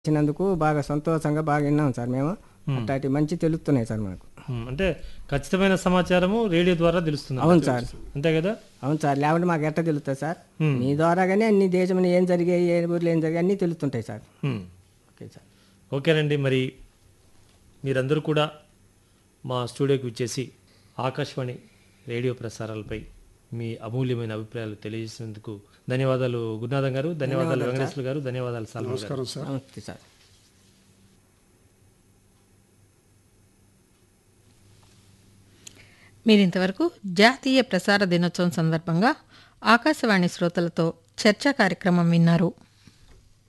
ఇచ్చినందుకు బాగా సంతోషంగా బాగా విన్నాం సార్ మేము అట్లాంటి మంచి తెలుస్తున్నాయి సార్ మాకు ఉమ్, అంటే ఖచ్చితమైన సమాచారము రేడియో ద్వారా తెలుస్తుంది అవును సార్ అంతే కదా అవును సార్ లేకుంటే మాకు ఎట్ట తెలుస్తుంది సార్ Hmm. మీ ద్వారాగానే అన్ని దేశంలో ఏం జరిగాయి ఏ ఊర్లో ఏం జరిగాయి అన్నీ తెలుస్తుంటాయి సార్ ఉమ్. ఓకే సార్ ఓకేనండి మరి మీరందరూ కూడా మా స్టూడియోకి వచ్చేసి ఆకాశవాణి రేడియో ప్రసారాలపై మీ అమూల్యమైన అభిప్రాయాలు తెలియజేసినందుకు ధన్యవాదాలు గురునాథం గారు ధన్యవాదాలు వెంకటేశ్వర గారు ధన్యవాదాలు సాల్వ గారు నమస్కారం సార్ నమస్తే సార్ మీరింతవరకు జాతీయ ప్రసార దినోత్సవం సందర్భంగా ఆకాశవాణి శ్రోతలతో చర్చా కార్యక్రమం విన్నారు